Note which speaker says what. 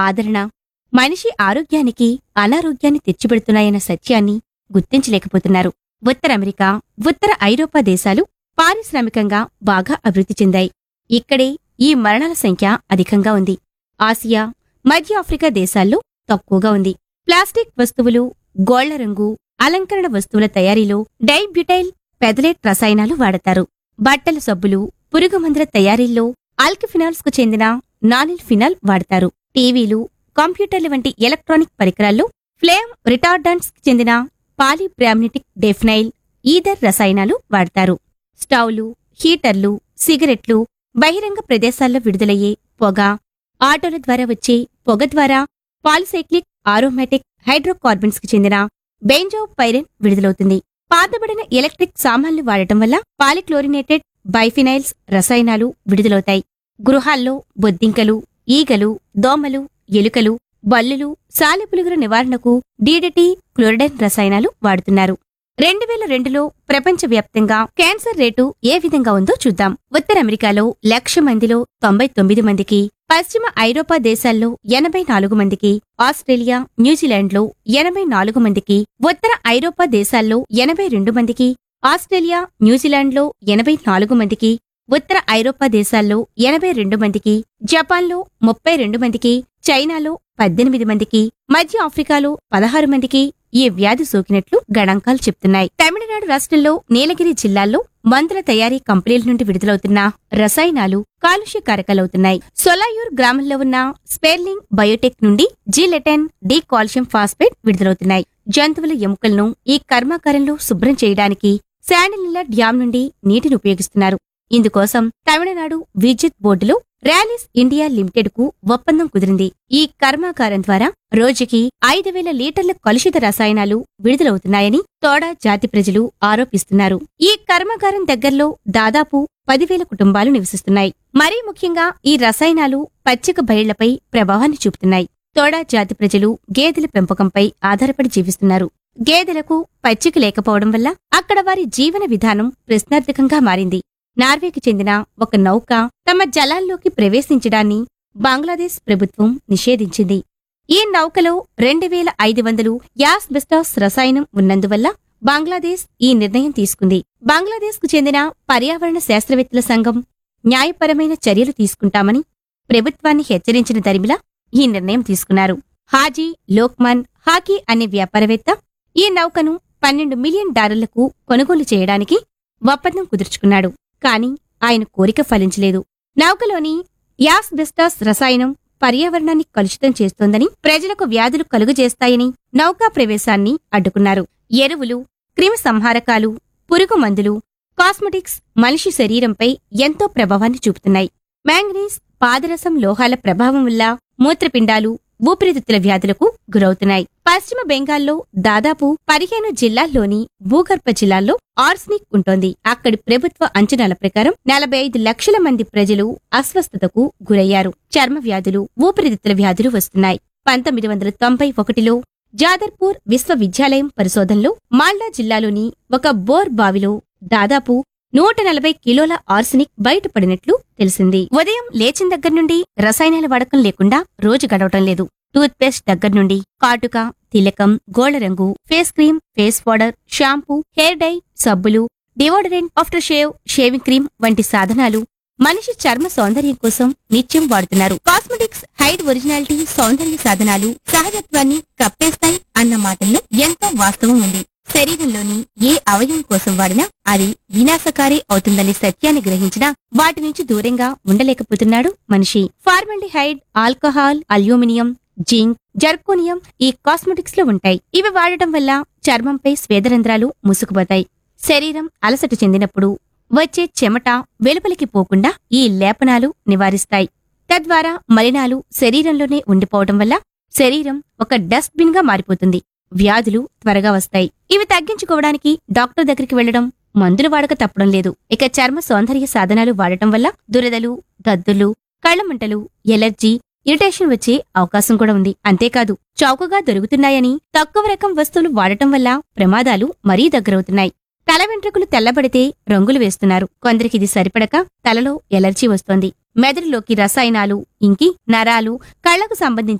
Speaker 1: ఆదరణ మనిషి ఆరోగ్యానికి అనారోగ్యాన్ని తెచ్చిపెడుతున్నాయన్న సత్యాన్ని గుర్తించలేకపోతున్నారు ఉత్తర అమెరికా ఉత్తర ఐరోపా దేశాలు పారిశ్రామికంగా బాగా అభివృద్ధి చెందాయి ఇక్కడే ఈ మరణాల సంఖ్య అధికంగా ఉంది ఆసియా మధ్య ఆఫ్రికా దేశాల్లో తక్కువగా ఉంది ప్లాస్టిక్ వస్తువులు గోళ్ల రంగు అలంకరణ వస్తువుల తయారీలో డైబ్యూటైల్ పెదలేట్ రసాయనాలు వాడతారు బట్టల సబ్బులు పురుగుమందుల తయారీల్లో ఆల్కిఫినాల్స్ కు చెందిన నానిల్ ఫినాల్ వాడతారు టీవీలు కంప్యూటర్ల వంటి ఎలక్ట్రానిక్ పరికరాల్లో ఫ్లేమ్ రిటార్డెంట్స్ కి చెందిన పాలిబ్రామ్నిటిక్ డెఫ్నైల్ ఈథర్ రసాయనాలు వాడతారు స్టవ్లు హీటర్లు సిగరెట్లు బహిరంగ ప్రదేశాల్లో విడుదలయ్యే పొగ ఆటోల ద్వారా వచ్చే పొగ ద్వారా పాలిసైక్లిక్ ఆరోమాటిక్ హైడ్రోకార్బన్స్ కి చెందిన బెంజో పైరన్ విడుదలవుతుంది పాతబడిన ఎలక్ట్రిక్ సామాన్లు వాడటం వల్ల పాలిక్లోరినేటెడ్ బైఫినైల్స్ రసాయనాలు విడుదలవుతాయి గృహాల్లో బొద్దింకలు ఈగలు దోమలు ఎలుకలు బల్లులు సాలెపులుగుల నివారణకు డీడీటీ క్లోరిడైన్ రసాయనాలు వాడుతున్నారు రెండు వేల రెండులో ప్రపంచవ్యాప్తంగా క్యాన్సర్ రేటు ఏ విధంగా ఉందో చూద్దాం ఉత్తర అమెరికాలో లక్ష మందిలో తొంభై తొమ్మిది మందికి పశ్చిమ ఐరోపా దేశాల్లో ఎనభై నాలుగు మందికి ఆస్ట్రేలియా న్యూజిలాండ్లో ఎనభై నాలుగు మందికి ఉత్తర ఐరోపా దేశాల్లో ఎనభై రెండు మందికి ఆస్ట్రేలియా న్యూజిలాండ్లో ఎనభై నాలుగు మందికి ఉత్తర ఐరోపా దేశాల్లో ఎనభై రెండు మందికి జపాన్లో ముప్పై రెండు మందికి చైనాలో పద్దెనిమిది మందికి మధ్య ఆఫ్రికాలో పదహారు మందికి ఈ వ్యాధి సోకినట్లు గణాంకాలు చెప్తున్నాయి తమిళనాడు రాష్ట్రంలో నీలగిరి జిల్లాల్లో మందుల తయారీ కంపెనీల నుండి విడుదలవుతున్న రసాయనాలు కాలుష్య కారకాలవుతున్నాయి సొలాయూర్ గ్రామంలో ఉన్న స్పెర్లింగ్ బయోటెక్ నుండి జిలెటెన్ డి కాల్షియం ఫాస్ఫేట్ విడుదలవుతున్నాయి జంతువుల ఎముకలను ఈ కర్మాగారంలో శుభ్రం చేయడానికి శాండిలిల్ల డ్యాం నుండి నీటిని ఉపయోగిస్తున్నారు ఇందుకోసం తమిళనాడు విద్యుత్ బోర్డులో ర్యాలీస్ ఇండియా లిమిటెడ్ కు ఒప్పందం కుదిరింది ఈ కర్మాగారం ద్వారా రోజుకి ఐదు వేల లీటర్ల కలుషిత రసాయనాలు విడుదలవుతున్నాయని తోడా జాతి ప్రజలు ఆరోపిస్తున్నారు ఈ కర్మాగారం దగ్గరలో దాదాపు పదివేల కుటుంబాలు నివసిస్తున్నాయి మరీ ముఖ్యంగా ఈ రసాయనాలు పచ్చిక బయళ్లపై ప్రభావాన్ని చూపుతున్నాయి తోడా జాతి ప్రజలు గేదెల పెంపకంపై ఆధారపడి జీవిస్తున్నారు గేదెలకు పచ్చిక లేకపోవడం వల్ల అక్కడ వారి జీవన విధానం ప్రశ్నార్థకంగా మారింది నార్వేకి చెందిన ఒక నౌక తమ జలాల్లోకి ప్రవేశించడాన్ని బంగ్లాదేశ్ ప్రభుత్వం నిషేధించింది ఈ నౌకలో రెండు వేల ఐదు వందలు యాస్బెస్టాస్ రసాయనం ఉన్నందువల్ల బంగ్లాదేశ్ ఈ నిర్ణయం తీసుకుంది బంగ్లాదేశ్ కు చెందిన పర్యావరణ శాస్త్రవేత్తల సంఘం న్యాయపరమైన చర్యలు తీసుకుంటామని ప్రభుత్వాన్ని హెచ్చరించిన దరిమిలా ఈ నిర్ణయం తీసుకున్నారు హాజీ లోక్మాన్ హాకీ అనే వ్యాపారవేత్త ఈ నౌకను పన్నెండు మిలియన్ డాలర్లకు కొనుగోలు చేయడానికి ఒప్పందం కుదుర్చుకున్నాడు కాని ఆయన కోరిక ఫలించలేదు నౌకలోని యాస్బెస్టాస్ రసాయనం పర్యావరణాన్ని కలుషితం చేస్తోందని ప్రజలకు వ్యాధులు కలుగజేస్తాయని నౌకా ప్రవేశాన్ని అడ్డుకున్నారు ఎరువులు క్రిమి సంహారకాలు పురుగు మందులు కాస్మెటిక్స్ మనిషి శరీరంపై ఎంతో ప్రభావాన్ని చూపుతున్నాయి మ్యాంగనీస్ పాదరసం లోహాల ప్రభావం వల్ల మూత్రపిండాలు ఊపిరితిత్తుల వ్యాధులకు గురవుతున్నాయి పశ్చిమ బెంగాల్లో దాదాపు పదిహేను జిల్లాల్లోని భూగర్భ జిల్లాల్లో ఆర్స్నిక్ ఉంటోంది అక్కడి ప్రభుత్వ అంచనాల ప్రకారం నలభై ఐదు లక్షల మంది ప్రజలు అస్వస్థతకు గురయ్యారు చర్మ వ్యాధులు ఊపిరితిత్తుల వ్యాధులు వస్తున్నాయి పంతొమ్మిది వందల తొంభై ఒకటిలో జాదర్పూర్ విశ్వవిద్యాలయం పరిశోధనలో మాల్డా జిల్లాలోని ఒక బోర్ బావిలో దాదాపు నూట నలభై కిలోల ఆర్సనిక్ బయటపడినట్లు తెలిసింది ఉదయం లేచిన దగ్గర నుండి రసాయనాల వాడకం లేకుండా రోజు గడవటం లేదు టూత్ పేస్ట్ దగ్గర నుండి కాటుక తిలకం గోళ్ల రంగు face cream face powder shampoo hair dye సబ్బులు deodorant after shave shaving cream వంటి సాధనాలు మనిషి చర్మ సౌందర్యం కోసం నిత్యం వాడుతున్నారు కాస్మెటిక్స్ హైడ్ ఒరిజినాలిటీ సౌందర్య సాధనాలు సహజత్వాన్ని కప్పేస్తాయి అన్న మాటల్లో ఎంతో వాస్తవం ఉంది శరీరంలోని ఏ అవయవం కోసం వాడినా అది వినాశకారి అవుతుందనే సత్యాన్ని గ్రహించినా వాటి నుంచి దూరంగా ఉండలేకపోతున్నాడు మనిషి formaldehyde alcohol aluminium zinc zirconium ఈ కాస్మెటిక్స్ లో ఉంటాయి ఇవి వాడటం వల్ల చర్మంపై స్వేదరంధ్రాలు మూసుకుపోతాయి శరీరం అలసట చెందినప్పుడు వచ్చే చెమట వెలుపలికి పోకుండా ఈ లేపనాలు నివారిస్తాయి తద్వారా మలినాలు శరీరంలోనే ఉండిపోవడం వల్ల శరీరం ఒక డస్ట్ బిన్ గా మారిపోతుంది వ్యాధులు త్వరగా వస్తాయి ఇవి తగ్గించుకోవడానికి డాక్టర్ దగ్గరికి వెళ్లడం మందులు వాడక తప్పడం లేదు ఇక చర్మ సౌందర్య సాధనాలు వాడటం వల్ల దురదలు దద్దులు కళ్ళమంటలు ఎలర్జీ ఇరిటేషన్ వచ్చే అవకాశం కూడా ఉంది అంతేకాదు చౌకగా దొరుకుతున్నాయని తక్కువ రకం వస్తువులు వాడటం వల్ల ప్రమాదాలు మరీ దగ్గరవుతున్నాయి తల వెంట్రుకలు తెల్లబడితే రంగులు వేస్తున్నారు కొందరికి ఇది సరిపడక తలలో ఎలర్జీ వస్తోంది మెదడులోకి రసాయనాలు ఇంకి నరాలు కళ్లకు సంబంధించిన